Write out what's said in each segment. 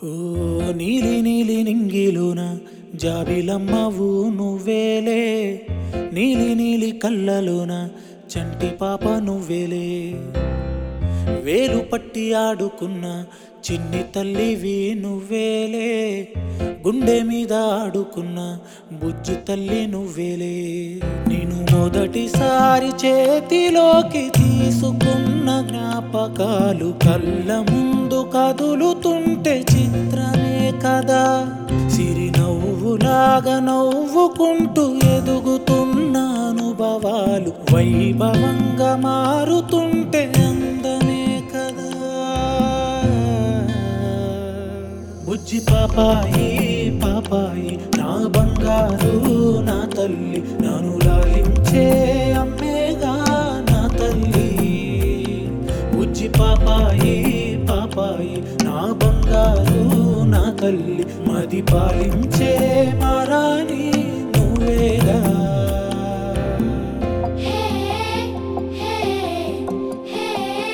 ఓ నీలి నీలి నింగిలోన జాబిలమ్మవు నువ్వేలే నీలి నీలి కళ్ళలోన చంటి పాప నువ్వేలే వేలు పట్టి ఆడుకున్న చిన్ని తల్లివి నువ్వేలే గుండె మీద ఆడుకున్న బుజ్జి తల్లి నువ్వేలే నేను మొదటిసారి చేతిలోకి తీసుకున్న జ్ఞాపకాలు కళ్ళ ముందు కదులుతుంటే చిత్రమే కదా సిరి నవ్వులాగా నవ్వుకుంటూ ఎదుగుతున్న అనుభవాలు వైభవంగా మారుతుంటే అందమే కదా బుజ్జి పాపాయి పాపాయి నా బంగారు నా తల్లి నన్ను లాలించే అమ్మేగా నా తల్లి బుజ్జి పాపాయి పాపాయి నా బంగారు నా తల్లి మది పాలించే మారాని నువ్వేగా హే హే హే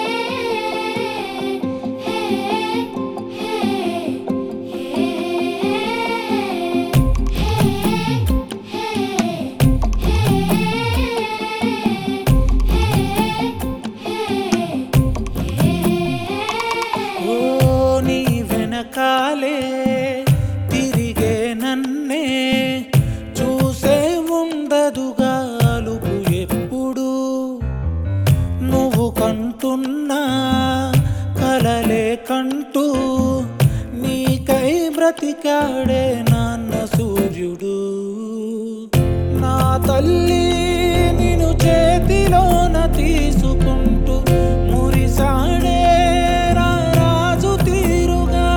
ఓ నీ వెనకాలే తిరిగే నన్నే చూసే ఉండదుగా అలుపు ఎప్పుడు నువ్వు కంటున్నా కలలే కంటూ నీకై బ్రతికాడే నాన్న సూర్యుడు నా తల్లి నిన్ను చేతిలోన తీసుకుంటూ మురిసాడే రా రాజు తీరుగా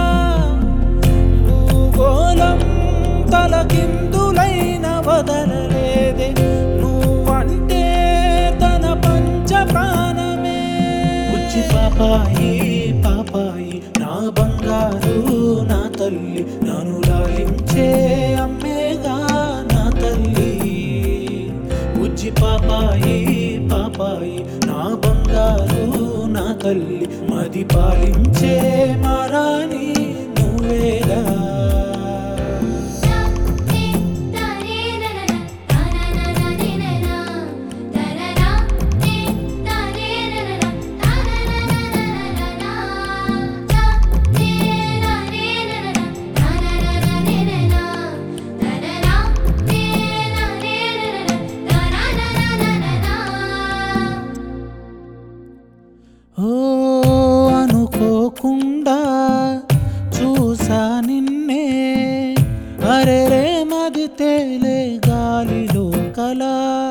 భూగోళం తలకిందులైన వదలలేదే నువ్వంటే తన పంచ ప్రాణమే ఉచ్చి పాపాయి పాపాయి నా బంగారు నా తల్లి నన్ను లాలించే అమ్మేగా నా తల్లి ఉజ్జి పాపాయి పాపాయి నా బంగారు నా తల్లి మది పాలించే మారాని నువ్వేగా ఓ అనుకోకుండా చూసా నిన్నే అరెరే మది తేలే గాలిలో కల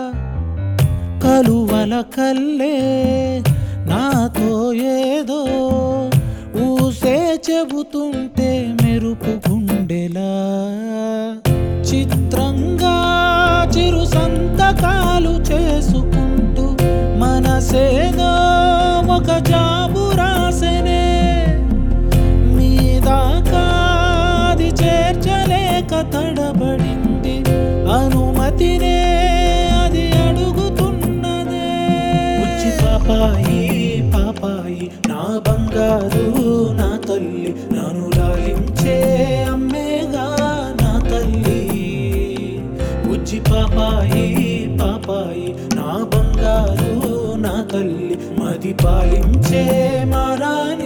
కలువల కల్లే నాతో ఏదో ఊసే చెబుతుంటే మెరుపు గుండెలా చిత్రంగా చిరు సంతకాలు చేసుకుంటూ మనసేదో ఒక జాబు రాసెనే మీదాకాది చేర్చలేక తడబడింది అనుమతినే అది అడుగుతున్నదే ఉచ్చి పాపాయి పాపాయి నా బంగారు నా తల్లి నన్ను లాలించే అమ్మేగా నా తల్లి ఉచ్చి పాపాయి పాపాయి నా బంగారు నా తల్లి మది పాలించే మారాని